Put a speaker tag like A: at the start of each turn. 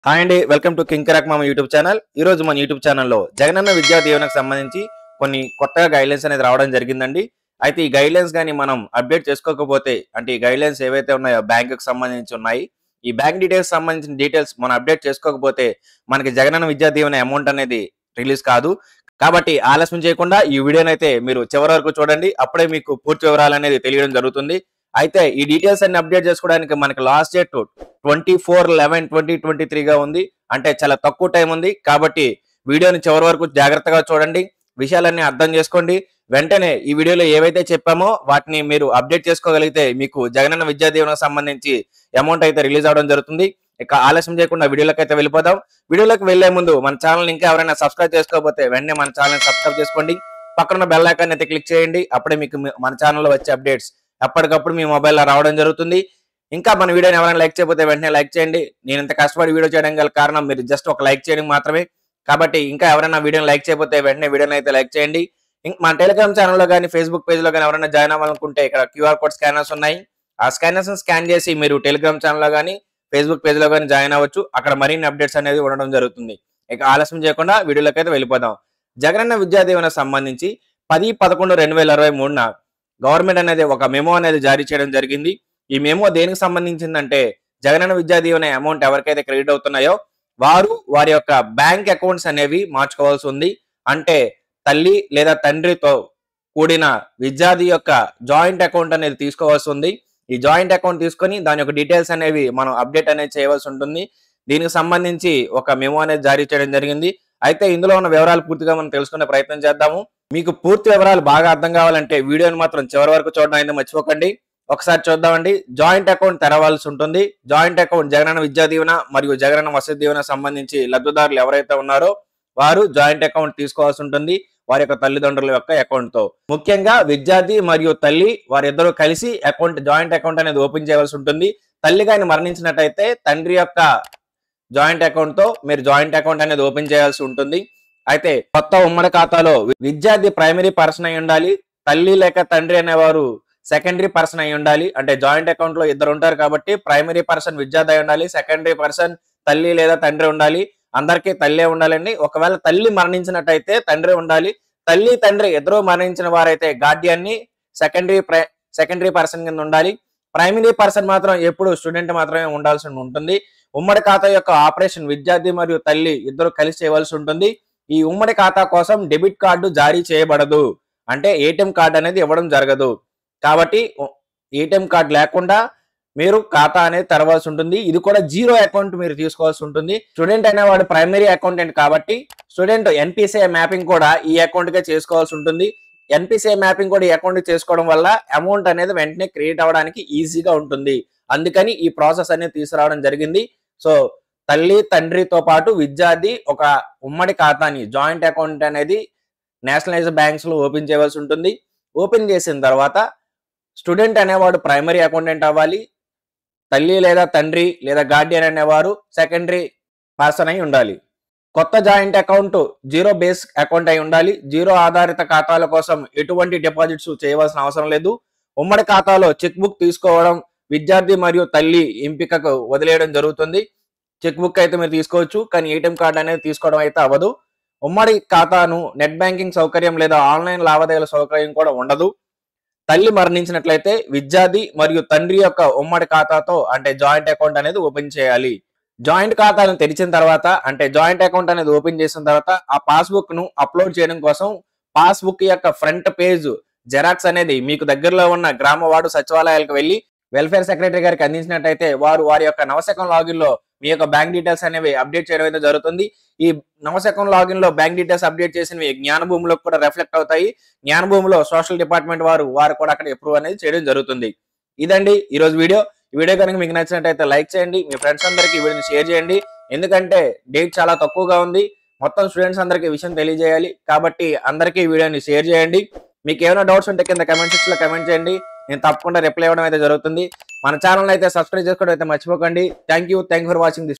A: hi అండి welcome to king కరాక్ మామ YouTube channel ఈ రోజు మన యూట్యూబ్ ఛానల్లో జగనన్న విద్యా దీవెనకు సంబంధించి కొన్ని కొత్తగా గైడ్లైన్స్ అనేది రావడం జరిగిందండి అయితే ఈ గైడ్లైన్స్ కానీ మనం అప్డేట్ చేసుకోకపోతే అంటే ఈ గైడ్లైన్స్ ఏవైతే ఉన్నాయో బ్యాంకుకి సంబంధించి ఉన్నాయి ఈ బ్యాంక్ డీటెయిల్స్ సంబంధించిన డీటెయిల్స్ మనం అప్డేట్ చేసుకోకపోతే మనకి జగనన్న విద్యా దీవెన అమౌంట్ అనేది రిలీజ్ కాదు కాబట్టి ఆలస్యం చేయకుండా ఈ వీడియోని అయితే మీరు చివరి వరకు చూడండి అప్పుడే మీకు పూర్తి వివరాలు అనేది తెలియడం జరుగుతుంది అయితే ఈ డీటెయిల్స్ అన్ని అప్డేట్ చేసుకోవడానికి మనకి last date twenty four eleven twenty twenty త్రీగా ఉంది అంటే చాలా తక్కువ టైం ఉంది కాబట్టి వీడియోని చివరి వరకు జాగ్రత్తగా చూడండి విషయాలన్నీ అర్థం చేసుకోండి వెంటనే ఈ వీడియోలో ఏవైతే చెప్పామో వాటిని మీరు అప్డేట్ చేసుకోగలిగితే మీకు జగనన్న విద్యా దీవెనకు సంబంధించి అమౌంట్ అయితే రిలీజ్ అవడం జరుగుతుంది ఇక ఆలస్యం చేయకుండా వీడియోలోకి అయితే వెళ్ళిపోదాం వీడియోలోకి వెళ్లే ముందు మన ఛానల్ ఇంకా ఎవరైనా సబ్స్క్రైబ్ చేసుకోకపోతే వెంటనే మన ఛానల్ సబ్స్క్రైబ్ చేసుకోండి పక్కన బెల్ ఐకాన్ అయితే క్లిక్ చేయండి అప్పుడే మీకు మీ- మన ఛానల్లో వచ్చే అప్డేట్స్ ఎప్పటికప్పుడు మీ మొబైల్లో రావడం జరుగుతుంది ఇంకా మన వీడియోని ఎవరైనా లైక్ చేయకపోతే వెంటనే లైక్ చేయండి నేను ఇంత కష్టపడి వీడియో చేయడం గల కారణం మీరు జస్ట్ ఒక లైక్ చేయడం మాత్రమే కాబట్టి ఇంకా ఎవరైనా వీడియోని లైక్ చేయకపోతే వెంటనే వీడియోని అయితే లైక్ చేయండి ఇం- మన టెలిగ్రామ్ ఛానల్లో కానీ ఫేస్బుక్ పేజ్ లో కానీ ఎవరైనా జాయిన్ అవ్వాలనుకుంటే ఇక్కడ క్యూఆర్ కోడ్ స్కానర్స్ ఉన్నాయి ఆ స్కానర్స్ స్కాన్ చేసి మీరు టెలిగ్రామ్ ఛానల్లో కానీ ఫేస్బుక్ పేజ్ లో కానీ జాయిన్ అవ్వచ్చు అక్కడ మరిన్ని అప్డేట్స్ అనేది ఉండడం జరుగుతుంది ఇక ఆలస్యం చేయకుండా వీడియోలోకి అయితే వెళ్ళిపోదాం జగనన్న విద్యా దీవెన సంబంధించి పది పదకొండు రెండు వేల ఇరవై మూడున గవర్నమెంట్ అనేది ఒక మెమో అనేది జారీ చేయడం జరిగింది ఈ మెమో దేనికి సంబంధించిందంటే జగనన్న విద్యా దీవెన అమౌంట్ ఎవరికైతే క్రెడిట్ అవుతున్నాయో వారు వారి యొక్క బ్యాంక్ అకౌంట్స్ అనేవి మార్చుకోవాల్సి ఉంది అంటే తల్లి లేదా తండ్రితో కూడిన విద్యార్థి యొక్క జాయింట్ అకౌంట్ అనేది తీసుకోవాల్సి ఉంది ఈ జాయింట్ అకౌంట్ తీసుకొని దాని యొక్క డీటెయిల్స్ అనేవి మనం అప్డేట్ అనేది చేయవలసి ఉంటుంది దీనికి సంబంధించి ఒక మెమో అనేది జారీ చేయడం జరిగింది అయితే ఇందులో ఉన్న వివరాలు పూర్తిగా మనం తెలుసుకునే ప్రయత్నం చేద్దాము మీకు పూర్తి వివరాలు బాగా అర్థం కావాలంటే వీడియోని మాత్రం చివరి వరకు చూడడం అయితే మర్చిపోకండి ఒకసారి చూద్దామండి జాయింట్ అకౌంట్ తెరవాల్సి ఉంటుంది జాయింట్ అకౌంట్ జగనన్న విద్యా దీవెన మరియు జగనన్న వసతి దీవెన సంబంధించి లబ్ధిదారులు ఎవరైతే ఉన్నారో వారు జాయింట్ అకౌంట్ తీసుకోవాల్సి ఉంటుంది వారి యొక్క తల్లిదండ్రుల యొక్క అకౌంట్ తో ముఖ్యంగా విద్యార్థి మరియు తల్లి వారిద్దరూ కలిసి అకౌంట్ జాయింట్ అకౌంట్ అనేది ఓపెన్ చేయవలసి ఉంటుంది తల్లి కానీ మరణించినట్టయితే తండ్రి యొక్క జాయింట్ అకౌంట్ తో మీరు జాయింట్ అకౌంట్ అనేది ఓపెన్ చేయాల్సి ఉంటుంది అయితే కొత్త ఉమ్మడి ఖాతాలో వి- విద్యార్థి ప్రైమరీ పర్సన్ అయి ఉండాలి తల్లి లేక తండ్రి అనేవారు సెకండరీ పర్సన్ అయి ఉండాలి అంటే జాయింట్ అకౌంట్ లో ఇద్దరు ఉంటారు కాబట్టి ప్రైమరీ పర్సన్ విద్యార్థి అయి ఉండాలి సెకండరీ పర్సన్ తల్లి లేదా తండ్రి ఉండాలి అందరికీ తల్లే ఉండాలండి ఒకవేళ తల్లి మరణించినట్టయితే తండ్రి ఉండాలి తల్లి తండ్రి ఇద్దరు మరణించిన వారైతే గార్డియన్ ని సెకండరీ సెకండరీ పర్సన్ కింద ఉండాలి ప్రైమరీ పర్సన్ మాత్రం ఎప్పుడు స్టూడెంట్ మాత్రమే ఉండాల్సి ఉంటుంది ఉమ్మడి ఖాతా యొక్క ఆపరేషన్ విద్యార్థి మరియు తల్లి ఇద్దరు కలిసి చేయవలసి ఉంటుంది ఈ ఉమ్మడి ఖాతా కోసం డెబిట్ కార్డు జారీ చేయబడదు అంటే ఏటీఎం కార్డు అనేది ఇవ్వడం జరగదు కాబట్టి ఏటీఎం కార్డు లేకుండా మీరు ఖాతా అనేది తెరవాల్సి ఉంటుంది ఇది కూడా జీరో అకౌంట్ మీరు తీసుకోవాల్సి ఉంటుంది స్టూడెంట్ అనేవాడు ప్రైమరీ అకౌంటెంట్ కాబట్టి స్టూడెంట్ ఎన్పిసిఐ మ్యాపింగ్ కూడా ఈ అకౌంట్ కే చేసుకోవాల్సి ఉంటుంది ఎన్పిసిఐ మ్యాపింగ్ కూడా ఈ అకౌంట్ చేసుకోవడం వల్ల అమౌంట్ అనేది వెంటనే క్రియేట్ అవ్వడానికి ఈజీగా ఉంటుంది అందుకని ఈ ప్రాసెస్ అనేది తీసుకురావడం జరిగింది సో తల్లి తండ్రితో పాటు విద్యార్థి ఒక ఉమ్మడి ఖాతాని జాయింట్ అకౌంట్ అనేది నేషనలైజ్ బ్యాంక్స్ లో ఓపెన్ చేయవలసి ఉంటుంది ఓపెన్ చేసిన తర్వాత స్టూడెంట్ అనేవాడు ప్రైమరీ అకౌంటెంట్ అవ్వాలి తల్లి లేదా తండ్రి లేదా గార్డియన్ అనేవారు సెకండరీ పర్సన్ అయి ఉండాలి కొత్త joint account zero base account అయి ఉండాలి జీరో ఆధారిత ఖాతాల కోసం ఎటువంటి డిపాజిట్స్ చేయవలసిన అవసరం లేదు ఉమ్మడి ఖాతాలో చెక్ బుక్ తీసుకోవడం విద్యార్థి మరియు తల్లి ఎంపికకు వదిలేయడం జరుగుతుంది చెక్ బుక్ అయితే మీరు తీసుకోవచ్చు కానీ ఏటీఎం కార్డు అనేది తీసుకోవడం అయితే అవ్వదు ఉమ్మడి ఖాతాను నెట్ బ్యాంకింగ్ సౌకర్యం లేదా ఆన్లైన్ లావాదేవీల సౌకర్యం కూడా ఉండదు తల్లి మరణించినట్లయితే విద్యార్థి మరియు తండ్రి యొక్క ఉమ్మడి ఖాతాతో అంటే జాయింట్ అకౌంట్ అనేది ఓపెన్ చేయాలి జాయింట్ ఖాతాను తెరిచిన తర్వాత అంటే జాయింట్ అకౌంట్ అనేది ఓపెన్ చేసిన తర్వాత ఆ పాస్బుక్ ను అప్లోడ్ చేయడం కోసం పాస్బుక్ యొక్క ఫ్రంట్ పేజ్ జెరాక్స్ అనేది మీకు దగ్గరలో ఉన్న గ్రామ వార్డు సచివాలయాలకు వెళ్ళి వెల్ఫేర్ సెక్రటరీ గారికి అందించినట్టయితే వారు వారి యొక్క నవశకం లాగిన్ లో మీ యొక్క బ్యాంక్ డీటెయిల్స్ అనేవి అప్డేట్ చేయడం అయితే జరుగుతుంది ఈ నవశకం లాగిన్ లో బ్యాంక్ డీటెయిల్స్ అప్డేట్ చేసినవి జ్ఞాన భూమిలో కూడా రిఫ్లెక్ట్ అవుతాయి జ్ఞాన భూమిలో సోషల్ డిపార్ట్మెంట్ వారు వారు కూడా అక్కడ అప్రూవ్ అనేది చేయడం జరుగుతుంది ఇదండి ఈ రోజు వీడియో ఈ వీడియో కనుక మీకు నచ్చినట్టయితే లైక్ చేయండి మీ ఫ్రెండ్స్ అందరికీ ఈ వీడియోని షేర్ చేయండి ఎందుకంటే డేట్ చాలా తక్కువగా ఉంది మొత్తం స్టూడెంట్స్ అందరికీ ఈ విషయం తెలియజేయాలి కాబట్టి అందరికీ ఈ వీడియోని షేర్ చేయండి మీకు ఏమైనా డౌట్స్ ఉంటే కింద కమెంట్ సెక్షన్ లో కమెంట్ చేయండి నేను తప్పకుండా రిప్లై ఇవ్వడం అయితే జరుగుతుంది మన ఛానల్ అయితే సబ్స్క్రైబ్ చేసుకోవడం అయితే మర్చిపోకండి thank you thank for watching this